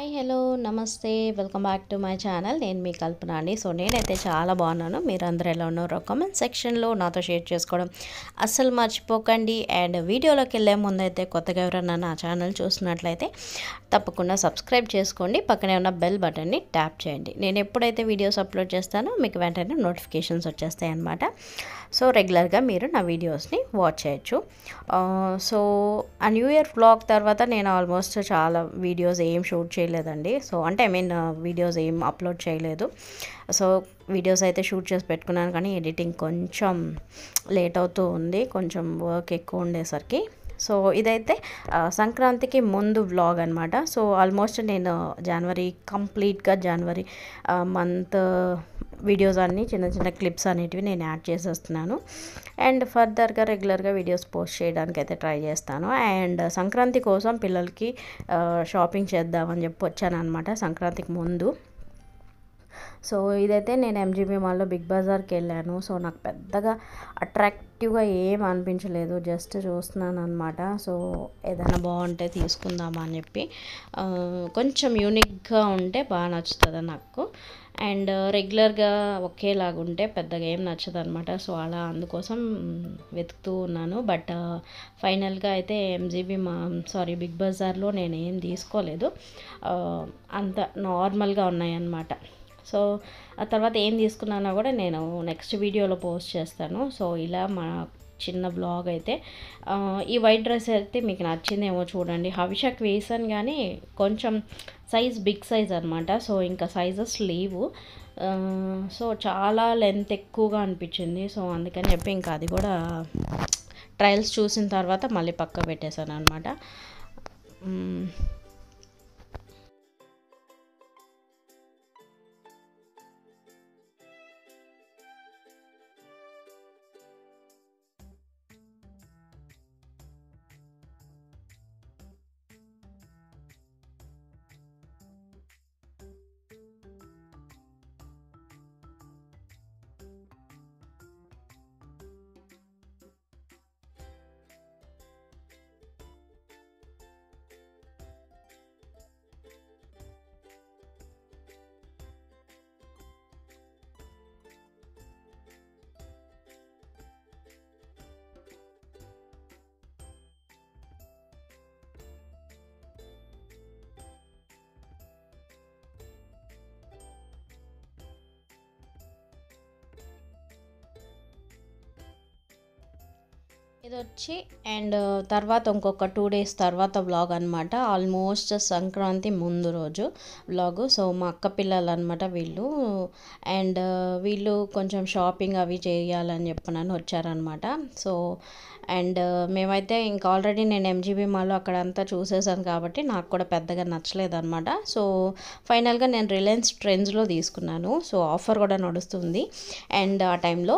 hi hello నమస్తే welcome back to my channel నేను మీ కల్పన అండి సో నేనైతే చాలా బాగున్నాను మీరు అందరూ ఎలా ఉన్నారో కామెంట్ సెక్షన్లో నాతో షేర్ చేసుకోవడం అస్సలు మర్చిపోకండి అండ్ వీడియోలోకి వెళ్ళే ముందు అయితే కొత్తగా ఎవరైనా నా ఛానల్ చూసినట్లయితే తప్పకుండా సబ్స్క్రైబ్ చేసుకోండి పక్కనే ఉన్న బెల్ బటన్ని ట్యాప్ చేయండి నేను ఎప్పుడైతే వీడియోస్ అప్లోడ్ చేస్తానో మీకు వెంటనే నోటిఫికేషన్స్ వచ్చేస్తాయి అన్నమాట సో రెగ్యులర్గా మీరు నా వీడియోస్ని వాచ్ చేయొచ్చు ఆ, సో ఆ న్యూ ఇయర్ వ్లాగ్ తర్వాత నేను ఆల్మోస్ట్ చాలా వీడియోస్ ఏం షూట్ చేయలేదండి సో అంటే ఐ మీన్ వీడియోస్ ఏం అప్లోడ్ చేయలేదు సో వీడియోస్ అయితే షూట్ చేసి పెట్టుకున్నాను కానీ ఎడిటింగ్ కొంచెం లేట్ అవుతూ ఉంది కొంచెం వర్క్ ఎక్కువ ఉండేసరికి సో ఇదైతే ఆ, సంక్రాంతికి ముందు వ్లాగ్ అనమాట సో ఆల్మోస్ట్ నేను జనవరి కంప్లీట్గా జనవరి మంత్ వీడియోస్ అన్నీ చిన్న చిన్న క్లిప్స్ అనేటివి నేను యాడ్ చేసేస్తున్నాను అండ్ ఫర్దర్గా రెగ్యులర్గా వీడియోస్ పోస్ట్ చేయడానికి అయితే ట్రై చేస్తాను అండ్ సంక్రాంతి కోసం పిల్లలకి ఆ, షాపింగ్ చేద్దామని చెప్పి వచ్చాను అనమాట సంక్రాంతికి ముందు సో ఇదైతే నేను ఎంజీబీ మాల్లో బిగ్ బజార్కి వెళ్ళాను సో నాకు పెద్దగా అట్రాక్టివ్గా ఏం అనిపించలేదు జస్ట్ చూస్తున్నాను అనమాట సో ఏదైనా బాగుంటే తీసుకుందామా అని చెప్పి ఆ, కొంచెం యూనిక్గా ఉంటే బాగా నచ్చుతుంది నాకు అండ్ రెగ్యులర్గా ఒకేలాగా ఉంటే పెద్దగా ఏం నచ్చదు అనమాట సో అలా అందుకోసం వెతుకుతూ ఉన్నాను బట్ ఫైనల్గా అయితే ఎంజీబీ మా సారీ బిగ్ బజార్లో నేను ఏం తీసుకోలేదు ఆ, అంత నార్మల్గా ఉన్నాయన్నమాట సో ఆ తర్వాత ఏం తీసుకున్నానో కూడా నేను నెక్స్ట్ వీడియోలో పోస్ట్ చేస్తాను సో ఇలా మా చిన్న బ్లాగ్ అయితే ఆ, ఈ వైట్ డ్రెస్ అయితే మీకు నచ్చిందేమో చూడండి హవిషాక్ వేసాను కానీ కొంచెం సైజ్ బిగ్ సైజ్ అనమాట సో ఇంకా సైజెస్ లేవు ఆ, సో చాలా లెంత్ ఎక్కువగా అనిపించింది సో అందుకని చెప్పి ఇంకా అది కూడా ట్రయల్స్ చూసిన తర్వాత మళ్ళీ పక్క పెట్టేశాను అనమాట ఇది వచ్చి అండ్ తర్వాత ఇంకొక టూ డేస్ తర్వాత వ్లాగ్ అనమాట ఆల్మోస్ట్ సంక్రాంతి ముందు రోజు వ్లాగ్ సో మా అక్క పిల్లలు అనమాట వీళ్ళు అండ్ వీళ్ళు కొంచెం షాపింగ్ అవి చేయాలని చెప్పనని వచ్చారనమాట సో అండ్ మేమైతే ఇంకా ఆల్రెడీ నేను ఎంజీబీ మాలో అక్కడంతా చూసేసాను కాబట్టి నాకు కూడా పెద్దగా నచ్చలేదు అనమాట సో ఫైనల్గా నేను రిలయన్స్ ట్రెండ్స్లో తీసుకున్నాను సో ఆఫర్ కూడా నడుస్తుంది అండ్ ఆ టైంలో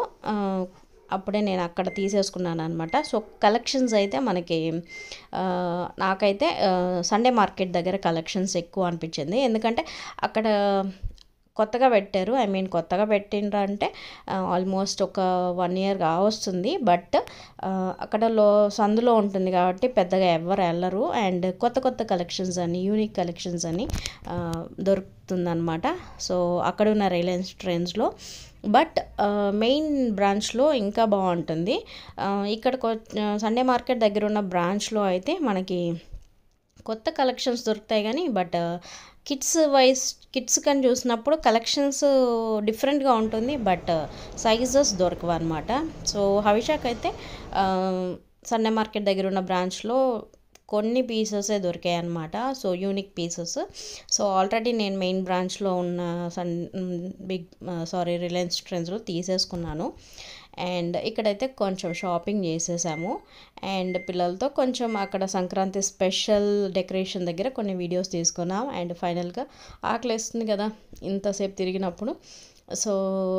అప్పుడే నేను అక్కడ తీసేసుకున్నాను అనమాట సో కలెక్షన్స్ అయితే మనకి ఆ, నాకైతే సండే మార్కెట్ దగ్గర కలెక్షన్స్ ఎక్కువ అనిపించింది ఎందుకంటే అక్కడ కొత్తగా పెట్టారు ఐ మీన్ కొత్తగా పెట్టిండ్రు అంటే ఆల్మోస్ట్ ఒక వన్ ఇయర్ కావస్తుంది బట్ అక్కడ లో సందులో ఉంటుంది కాబట్టి పెద్దగా ఎవరు వెళ్ళరు అండ్ కొత్త కొత్త కలెక్షన్స్ అని యూనిక్ కలెక్షన్స్ అని ఆ, దొరుకుతుందన్నమాట సో అక్కడ ఉన్న రిలయన్స్ ట్రెండ్స్లో బట్ మెయిన్ బ్రాంచ్లో ఇంకా బాగుంటుంది ఆ, ఇక్కడ సండే మార్కెట్ దగ్గర ఉన్న బ్రాంచ్లో అయితే మనకి కొత్త కలెక్షన్స్ దొరుకుతాయి కానీ బట్ కిడ్స్ వైస్ కిడ్స్ కానీ చూసినప్పుడు కలెక్షన్స్ డిఫరెంట్గా ఉంటుంది బట్ సైజెస్ దొరకవు అనమాట సో హవిషాక్ అయితే సండే మార్కెట్ దగ్గర ఉన్న బ్రాంచ్లో కొన్ని పీసెసే దొరికాయి అనమాట so unique pieces so already నేను మెయిన్ బ్రాంచ్లో ఉన్న సన్ బిగ్ సారీ రిలయన్స్ ట్రెండ్స్లో తీసేసుకున్నాను అండ్ ఇక్కడైతే కొంచెం షాపింగ్ చేసేసాము అండ్ పిల్లలతో కొంచెం అక్కడ సంక్రాంతి స్పెషల్ డెకరేషన్ దగ్గర కొన్ని వీడియోస్ తీసుకున్నాం అండ్ ఫైనల్గా ఆకలేస్తుంది కదా ఇంతసేపు తిరిగినప్పుడు సో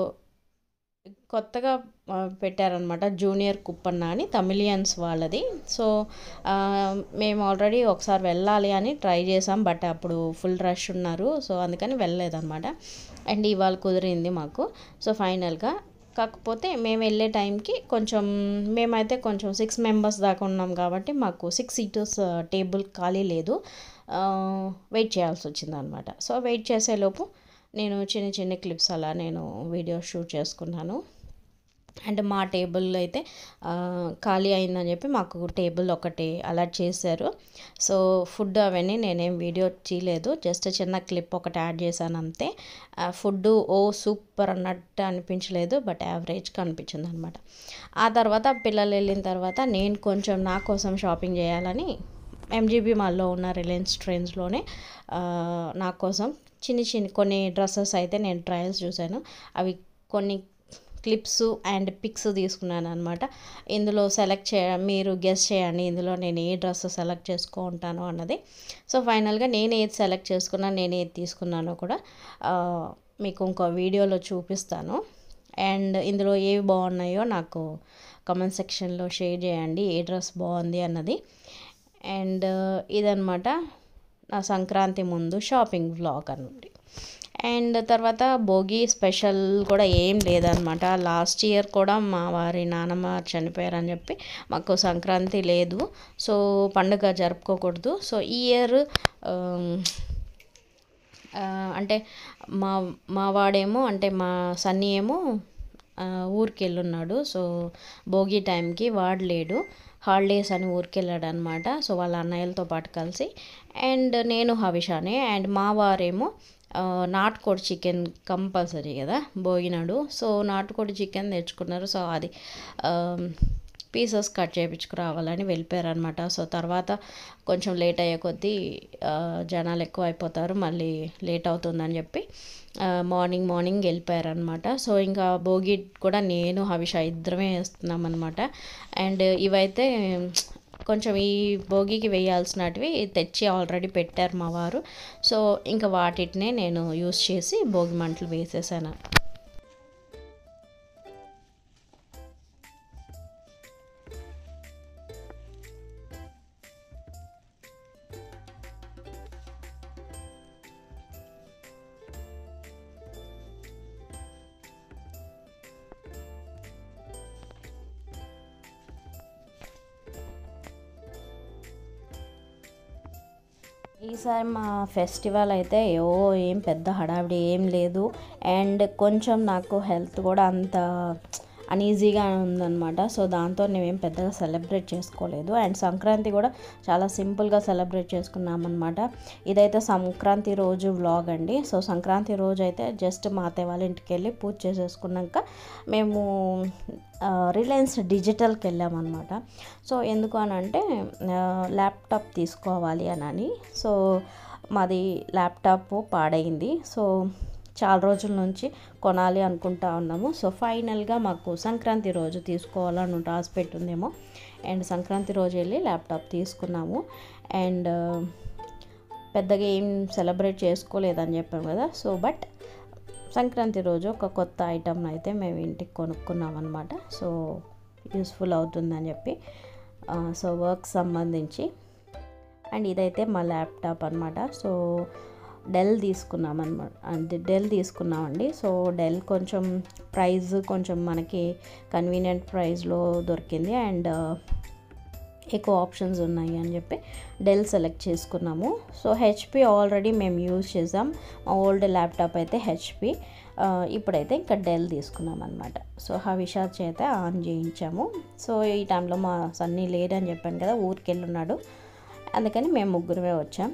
కొత్తగా ఆ, పెట్టారనమాట జూనియర్ కుప్పన్న అని తమిళియన్స్ వాళ్ళది సో ఆ, మేము ఆల్రెడీ ఒకసారి వెళ్ళాలి అని ట్రై చేసాం బట్ అప్పుడు ఫుల్ రష్ ఉన్నారు సో అందుకని వెళ్ళలేదన్నమాట అండ్ ఇవాళ కుదిరింది మాకు సో ఫైనల్గా కాకపోతే మేము వెళ్ళే టైంకి కొంచెం మేమైతే కొంచెం సిక్స్ మెంబర్స్ దాకా ఉన్నాం కాబట్టి మాకు సిక్స్ సీటర్స్ టేబుల్ ఖాళీ లేదు వెయిట్ చేయాల్సి వచ్చింది అనమాట సో వెయిట్ చేసేలోపు నేను చిన్న చిన్న క్లిప్స్ అలా నేను వీడియో షూట్ చేసుకున్నాను అండ్ మా టేబుల్ అయితే ఆ, ఖాళీ అయిందని చెప్పి మాకు టేబుల్ ఒకటి అలర్ట్ చేశారు సో ఫుడ్ అవన్నీ నేనేం వీడియో చేయలేదు జస్ట్ చిన్న క్లిప్ ఒకటి యాడ్ చేశాను అంతే ఫుడ్ ఓ సూపర్ అన్నట్టు అనిపించలేదు బట్ యావరేజ్గా అనిపించింది అనమాట ఆ తర్వాత పిల్లలు వెళ్ళిన తర్వాత నేను కొంచెం నా కోసం షాపింగ్ చేయాలని ఎంజీబీ మాల్లో ఉన్న రిలయన్స్ ట్రెండ్స్లోనే నా కోసం చిన్ని చిన్ని కొన్ని డ్రెస్సెస్ అయితే నేను ట్రయల్స్ చూశాను అవి కొన్ని క్లిప్స్ అండ్ పిక్స్ తీసుకున్నాను అనమాట ఇందులో సెలెక్ట్ చే మీరు గెస్ చేయండి ఇందులో నేను ఏ డ్రెస్ సెలెక్ట్ చేసుకుంటాను అన్నది సో ఫైనల్గా నేను ఏది సెలెక్ట్ చేసుకున్నాను నేను ఏది తీసుకున్నానో కూడా ఆ, మీకు ఇంకో వీడియోలో చూపిస్తాను అండ్ ఇందులో ఏవి బాగున్నాయో నాకు కామెంట్ సెక్షన్లో షేర్ చేయండి ఏ డ్రెస్ బాగుంది అన్నది అండ్ ఇదనమాట నా సంక్రాంతి ముందు షాపింగ్ వ్లాగ్ అన్నది అండ్ తర్వాత భోగి స్పెషల్ కూడా ఏం లేదనమాట లాస్ట్ ఇయర్ కూడా మా వారి నానమ్మ చనిపోయారని చెప్పి మాకు సంక్రాంతి లేదు సో పండుగ జరుపుకోకూడదు సో ఈ ఇయర్ అంటే మా మా వాడేమో అంటే మా సన్నీ ఏమో ఆ, ఊరికి వెళ్ళున్నాడు సో భోగి టైంకి వాడు లేడు హాలిడేస్ అని ఊరికి వెళ్ళాడు అనమాట సో వాళ్ళ అన్నయ్యలతో పాటు కలిసి అండ్ నేను హవిషానే అండ్ మా వారేమో ఆ, నాటుకోడి చికెన్ కంపల్సరీ కదా భోగినాడు సో నాటుకోడి చికెన్ తెచ్చుకున్నారు సో అది పీసెస్ కట్ చేయించుకురావాలని వెళ్ళిపోయారనమాట సో తర్వాత కొంచెం లేట్ అయ్యే కొద్దీ ఆ, జనాలు ఎక్కువ అయిపోతారు మళ్ళీ లేట్ అవుతుందని చెప్పి ఆ, మార్నింగ్ మార్నింగ్ వెళ్ళిపోయారనమాట సో ఇంకా భోగి కూడా నేను హవిష ఇద్దరమే వేస్తున్నాం అనమాట అండ్ ఇవైతే కొంచెం ఈ భోగికి వేయాల్సినటివి తెచ్చి ఆల్రెడీ పెట్టారు మా వారు సో ఇంకా వాటినే నేను యూస్ చేసి భోగి మంటలు వేసేసాను ఈసారి మా ఫెస్టివల్ అయితే ఓ ఏం పెద్ద హడావిడి ఏం లేదు అండ్ కొంచెం నాకు హెల్త్ కూడా అంత అన్ఈజీగా ఉందన్నమాట సో దాంతో మేమేం పెద్దగా సెలబ్రేట్ చేసుకోలేదు అండ్ సంక్రాంతి కూడా చాలా సింపుల్గా సెలబ్రేట్ చేసుకున్నామన్నమాట ఇదైతే సంక్రాంతి రోజు వ్లాగ్ అండి సో సంక్రాంతి రోజు అయితే జస్ట్ మా అత్తయ్య వాళ్ళ ఇంటికి వెళ్ళి పూజ చేసేసుకున్నాక మేము ఆ, రిలయన్స్ డిజిటల్కి వెళ్ళామన్నమాట సో ఎందుకు అని అంటే ఆ, ల్యాప్టాప్ తీసుకోవాలి అని అని సో మాది ల్యాప్టాప్ పాడైంది సో చాలా రోజుల నుంచి కొనాలి అనుకుంటా ఉన్నాము సో ఫైనల్గా మాకు సంక్రాంతి రోజు తీసుకోవాలని ఉంటే ఆశ పెట్టుందేమో అండ్ సంక్రాంతి రోజు వెళ్ళి ల్యాప్టాప్ తీసుకున్నాము అండ్ పెద్దగా ఏం సెలబ్రేట్ చేసుకోలేదని చెప్పాము కదా సో బట్ సంక్రాంతి రోజు ఒక కొత్త ఐటమ్ అయితే మేము ఇంటికి కొనుక్కున్నాం అనమాట సో యూస్ఫుల్ అవుతుందని చెప్పి ఆ, సో వర్క్ సంబంధించి అండ్ ఇదైతే మా ల్యాప్టాప్ అనమాట సో డెల్ తీసుకున్నాం అనమాట అంటే డెల్ తీసుకున్నామండి సో డెల్ కొంచెం ప్రైస్ కొంచెం మనకి కన్వీనియంట్ ప్రైస్లో దొరికింది అండ్ ఎక్కువ ఆప్షన్స్ ఉన్నాయి అని చెప్పి డెల్ సెలెక్ట్ చేసుకున్నాము సో హెచ్పి ఆల్రెడీ మేము యూజ్ చేసాం మా ఓల్డ్ ల్యాప్టాప్ అయితే హెచ్పి ఇప్పుడైతే ఇంకా డెల్ తీసుకున్నాం అనమాట సో హవిషా చేత ఆన్ చేయించాము సో ఈ టైంలో మా సన్నీ లేడని చెప్పాను కదా ఊరికి వెళ్ళున్నాడు అందుకని మేము ముగ్గురమే వచ్చాం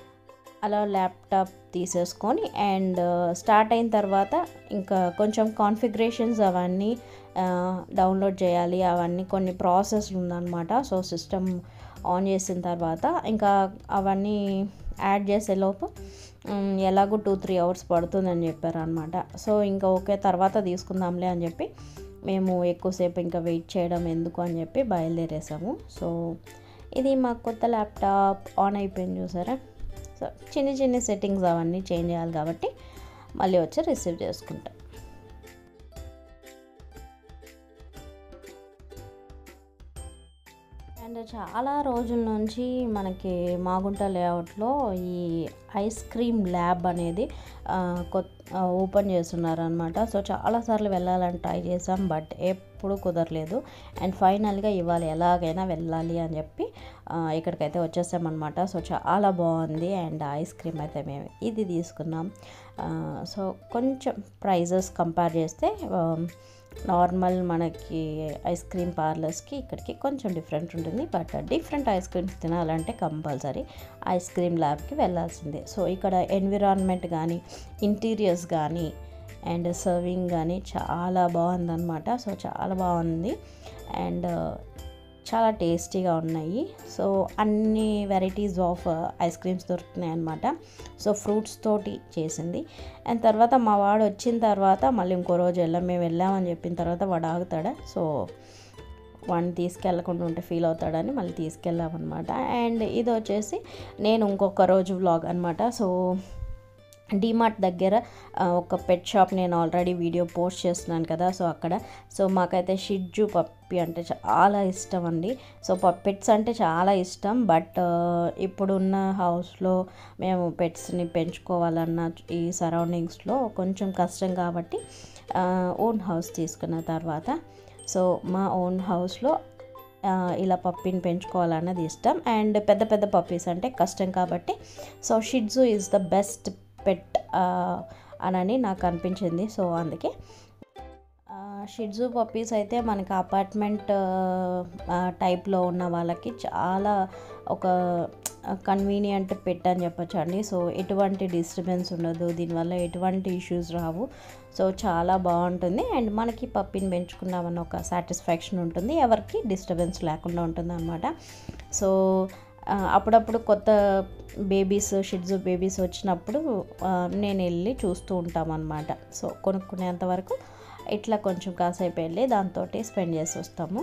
అలా ల్యాప్టాప్ తీసేసుకొని అండ్ స్టార్ట్ అయిన తర్వాత ఇంకా కొంచెం కాన్ఫిగరేషన్స్ అవన్నీ డౌన్లోడ్ చేయాలి అవన్నీ కొన్ని ప్రాసెస్ ఉందన్నమాట సో సిస్టమ్ ఆన్ చేసిన తర్వాత ఇంకా అవన్నీ యాడ్ చేసే లోపు మ్, ఎలాగో టూ త్రీ అవర్స్ పడుతుందని చెప్పారు అనమాట సో ఇంకా ఓకే తర్వాత తీసుకుందాంలే అని చెప్పి మేము ఎక్కువసేపు ఇంకా వెయిట్ చేయడం ఎందుకు అని చెప్పి బయలుదేరేసాము సో ఇది మా కొత్త ల్యాప్టాప్ ఆన్ అయిపోయింది చూసారా సో చిన్న చిన్న సెట్టింగ్స్ అవన్నీ చేంజ్ చేయాలి కాబట్టి మళ్ళీ వచ్చి రిసీవ్ చేసుకుంటాం అండ్ చాలా రోజుల నుంచి మనకి మాగుంట లేఅవుట్లో ఈ ఐస్ క్రీమ్ ల్యాబ్ అనేది కొత్త ఓపెన్ చేస్తున్నారు అనమాట సో చాలాసార్లు వెళ్ళాలని ట్రై చేసాం బట్ ఎప్పుడూ కుదరలేదు అండ్ ఫైనల్గా ఇవాళ ఎలాగైనా వెళ్ళాలి అని చెప్పి ఆ, ఇక్కడికైతే వచ్చేసామన్నమాట సో చాలా బాగుంది అండ్ ఐస్ క్రీమ్ అయితే మేము ఇది తీసుకున్నాం ఆ, సో కొంచెం ప్రైజెస్ కంపేర్ చేస్తే ఆ, నార్మల్ మనకి ఐస్ క్రీమ్ పార్లర్స్కి ఇక్కడికి కొంచెం డిఫరెంట్ ఉంటుంది బట్ డిఫరెంట్ ఐస్ క్రీమ్స్ తినాలంటే కంపల్సరీ ఐస్ క్రీమ్ ల్యాబ్కి వెళ్ళాల్సిందే సో ఇక్కడ ఎన్విరాన్మెంట్ కానీ ఇంటీరియర్స్ కానీ అండ్ సర్వింగ్ కానీ చాలా బాగుందన్నమాట సో చాలా బాగుంది అండ్ చాలా టేస్టీగా ఉన్నాయి సో అన్ని వెరైటీస్ ఆఫ్ ఐస్ క్రీమ్స్ దొరుకుతున్నాయి అనమాట సో ఫ్రూట్స్ తోటి చేసింది అండ్ తర్వాత మా వాడు వచ్చిన తర్వాత మళ్ళీ ఇంకో రోజు వెళ్ళాం మేము వెళ్ళామని చెప్పిన తర్వాత వాడు ఆగుతాడా సో వాడిని తీసుకెళ్ళకుండా ఉంటే ఫీల్ అవుతాడని మళ్ళీ తీసుకెళ్ళామన్నమాట అండ్ ఇది వచ్చేసి నేను ఇంకొక రోజు వ్లాగ్ అనమాట సో డిమార్ట్ దగ్గర ఆ, ఒక పెట్ షాప్ నేను ఆల్రెడీ వీడియో పోస్ట్ చేస్తున్నాను కదా సో అక్కడ సో మాకైతే షిడ్జు పప్పి అంటే చాలా ఇష్టం అండి సో పెట్స్ అంటే చాలా ఇష్టం బట్ ఇప్పుడున్న హౌస్లో మేము పెట్స్ని పెంచుకోవాలన్న ఈ సరౌండింగ్స్లో కొంచెం కష్టం కాబట్టి ఓన్ హౌస్ తీసుకున్న తర్వాత సో మా ఓన్ హౌస్లో ఆ, ఇలా పప్పిని పెంచుకోవాలన్నది ఇష్టం అండ్ పెద్ద పెద్ద పప్పీస్ అంటే కష్టం కాబట్టి so shih tzu is the best pet అనని నాకు అనిపించింది సో అందుకే షిడ్జు పప్పీస్ అయితే మనకి అపార్ట్మెంట్ టైప్లో ఉన్న వాళ్ళకి చాలా ఒక కన్వీనియంట్ పెట్ అని చెప్పొచ్చు అండి సో ఎటువంటి డిస్టర్బెన్స్ ఉండదు దీనివల్ల ఎటువంటి ఇష్యూస్ రావు సో చాలా బాగుంటుంది అండ్ మనకి పప్పిని పెంచుకున్నామన్న ఒక సాటిస్ఫాక్షన్ ఉంటుంది ఎవరికి డిస్టర్బెన్స్ లేకుండా ఉంటుంది అనమాట సో ఆ, అప్పుడప్పుడు కొత్త బేబీస్ షిడ్జు బేబీస్ వచ్చినప్పుడు ఆ, నేను వెళ్ళి చూస్తూ ఉంటాం అనమాట సో కొనుక్కునేంత వరకు ఇట్లా కొంచెం కాసేపు వెళ్ళి దాంతో స్పెండ్ చేసి వస్తాము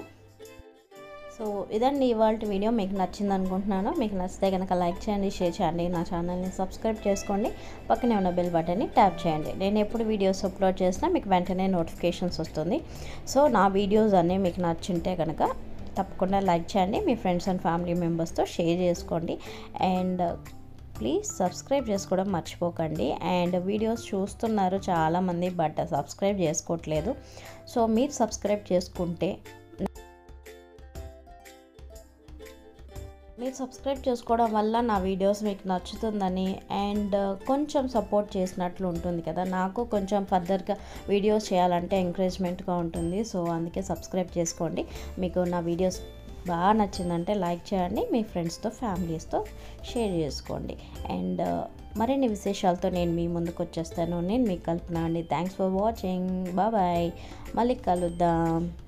సో ఇదండి ఇవాళ వీడియో మీకు నచ్చింది అనుకుంటున్నాను మీకు నచ్చితే కనుక లైక్ చేయండి షేర్ చేయండి నా ఛానల్ని సబ్స్క్రైబ్ చేసుకోండి పక్కనే ఉన్న బెల్ బటన్ని ట్యాప్ చేయండి నేను ఎప్పుడు వీడియోస్ అప్లోడ్ చేసినా మీకు వెంటనే నోటిఫికేషన్స్ వస్తుంది సో నా వీడియోస్ అన్నీ మీకు నచ్చింటే కనుక తప్పకుండా లైక్ చేయండి మీ ఫ్రెండ్స్ అండ్ ఫ్యామిలీ మెంబర్స్తో షేర్ చేసుకోండి అండ్ ప్లీజ్ సబ్స్క్రైబ్ చేసుకోవడం మర్చిపోకండి అండ్ వీడియోస్ చూస్తున్నారు చాలామంది బట్ సబ్స్క్రైబ్ చేసుకోవట్లేదు సో మీరు సబ్స్క్రైబ్ చేసుకుంటే మీరు సబ్స్క్రైబ్ చేసుకోవడం వల్ల నా వీడియోస్ మీకు నచ్చుతుందని అండ్ కొంచెం సపోర్ట్ చేసినట్లు ఉంటుంది కదా నాకు కొంచెం ఫర్దర్గా వీడియోస్ చేయాలంటే ఎంకరేజ్మెంట్గా ఉంటుంది సో అందుకే సబ్స్క్రైబ్ చేసుకోండి మీకు నా వీడియోస్ బాగా నచ్చిందంటే లైక్ చేయండి మీ ఫ్రెండ్స్తో ఫ్యామిలీస్తో షేర్ చేసుకోండి అండ్ మరిన్ని విశేషాలతో నేను మీ ముందుకు వచ్చేస్తాను నేను మీకు కల్పన అండి థ్యాంక్స్ ఫర్ వాచింగ్ బాయ్ మళ్ళీ కలుద్దాం